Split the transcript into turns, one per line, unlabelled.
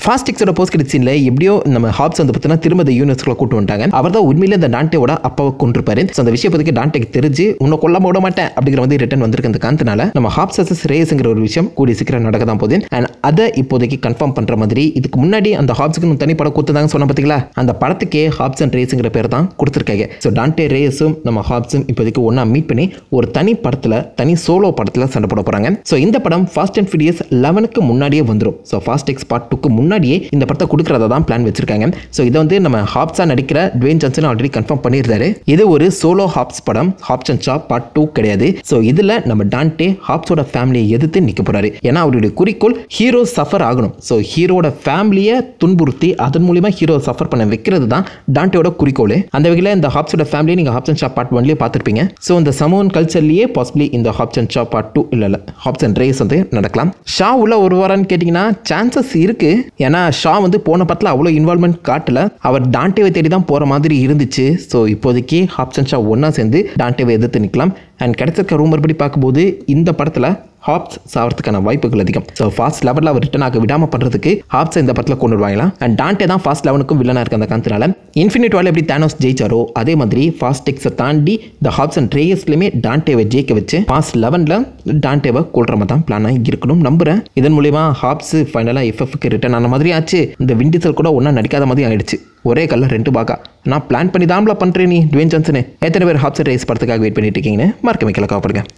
fast எக்ஸோட post credit சீனில் எப்படியோ நம்ம ஹாப்ஸ் வந்து பார்த்தீங்கன்னா திரும்ப இந்த யூனிவர்ஸ்க்குள்ள கூட்டு வந்துட்டாங்க அவர் தான் உண்மையிலே இந்த டான்டேவோட அப்பாவை கொண்டிருப்பாரு ஸோ அந்த விஷயம் பற்றி டான்டேக்கு தெரிஞ்சு உன்னை கொல்லாம விட மாட்டேன் அப்படிங்கிற வந்து ரிட்டன் வந்திருக்கு அந்த காந்தனால நம்ம ஹாப்ஸ் அசஸ் ரேஸ்ங்கிற ஒரு விஷயம் கூடிய சீக்கிரம் நடக்க தான் போகுது அண்ட் அதை இப்போதைக்கு கன்ஃபார்ம் பண்ணுற மாதிரி இதுக்கு முன்னாடி அந்த ஹாப்ஸுக்கு தனி படம் கொடுத்துருந்தாங்க சொன்ன பார்த்தீங்களா அந்த படத்துக்கே ஹாப்ஸ் அண்ட் ரேஸுங்கிற பேர் தான் கொடுத்துருக்காங்க ஸோ டான்டே ரேஸும் நம்ம ஹாப்ஸும் இப்போதைக்கு ஒன்றா மீட் பண்ணி ஒரு தனி படத்தில் தனி சோலோ படத்தில் சண்டை போட போகிறாங்க ஸோ இந்த படம் ஃபாஸ்ட் அண்ட் ஃபிடியஸ் லெவனுக்கு முன்னாடியே வந்துடும் ஸோ ஃபாஸ்ட் எக்ஸ் பார்ட் டூக்கு முன்னாடியே இந்த படத்தை கொடுக்குறதா தான் பிளான் வச்சிருக்காங்க ஸோ இதை வந்து நம்ம ஹாப்ஸாக நடிக்கிற டுவேன் ஜான்சன் ஆல்ரெடி கன்ஃபார்ம் பண்ணியிருந்தாரு இது ஒரு சோலோ ஹாப்ஸ் படம் Hobbs and Shaw part two கிடையாது ஸோ இதில் நம்ம டான்டே ஹாப்ஸோட ஃபேமிலியை எதிர்த்து நிற்க போறாரு ஏன்னா அவருடைய குறிக்கோள் ஹீரோ சஃபர் ஆகணும் ஸோ ஹீரோட ஃபேமிலியை துன்புறுத்தி அதன் மூலியமா ஹீரோ சஃபர் பண்ண வைக்கிறது தான் டான்டேயோட குறிக்கோள் அந்த வகையில் இந்த ஹாப்ஸோட ஃபேமிலியை நீங்கள் ஹாப்ஸ் அண்ட் ஷா பார்ட் ஒன்லேயே பார்த்துருப்பீங்க ஸோ இந்த சமோன் கல்ச்சர்லேயே பாசிபிளி இந்த Hobbs and Shaw part two இல்லை இல்லை ஹாப்ஸ் அண்ட் ரேஸ் வந்து நடக்கலாம் ஷா உள்ள ஒரு வாரான்னு கேட்டிங்கன்னா சான்சஸ் இருக்கு ஏன்னா ஷா வந்து போன படத்தில் அவ்வளோ இன்வால்மெண்ட் காட்டல அவர் டான்டேவை தேடி தான் போகிற மாதிரி இருந்துச்சு ஸோ இப்போதைக்கு ஹாப்ஸ் அண்ட் ஷா ஒன்றா சேர்ந்து டான்டேவை எதிர்த்து நிற்கலாம் அண்ட் கிடைச்சிருக்க ரூமர் படி பார்க்கும்போது இந்த படத்தில் ஹாப்ஸ் சாகிறதுக்கான வாய்ப்புகள் அதிகம் ஸோ ஃபாஸ்ட் லெவலில் அவர் ரிட்டன் ஆக விடாமல் பண்ணுறதுக்கு ஹாப்ஸ் இந்த படத்தில் கொண்டு வருவாங்களாம் அண்ட் டான்டே தான் ஃபாஸ்ட் லெவனுக்கும் வில்லனாக இருக்க அந்த காரணத்தினால இன்ஃபினிட் வால் எப்படி தேனோஸ் ஜெயிச்சாரோ அதே மாதிரி ஃபாஸ்ட் எக்ஸை தாண்டி இந்த ஹாப்ஸ் அண்ட் ட்ரேயர்ஸ்லையுமே டான்டேவை ஜெயிக்க வச்சு ஃபாஸ்ட் லெவனில் டான்டேவை கொள்ற மாதிரி தான் பிளானாக இருக்கணும் நம்புகிறேன் இதன் மூலிமா ஹாப்ஸ் ஃபைனலாக எஃப்எஃப்க்கு ரிட்டர்ன் ஆன மாதிரி ஆச்சு இந்த விண்டிசல் கூட ஒன்றா நடிக்காத மாதிரி ஆயிடுச்சு ஒரே கல்ல ரெண்டு பாக்கா நான் பிளான் பண்ணி தான்ல பண்ணுறேன் நீ டுவேன் ஜான்சனு எத்தனை பேர் ஹாப்ஸ் ரேஸ் படத்துக்காக வெயிட் பண்ணிட்டு இருக்கீங்கன்னு மறக்க வைக்கல காப்படுங்க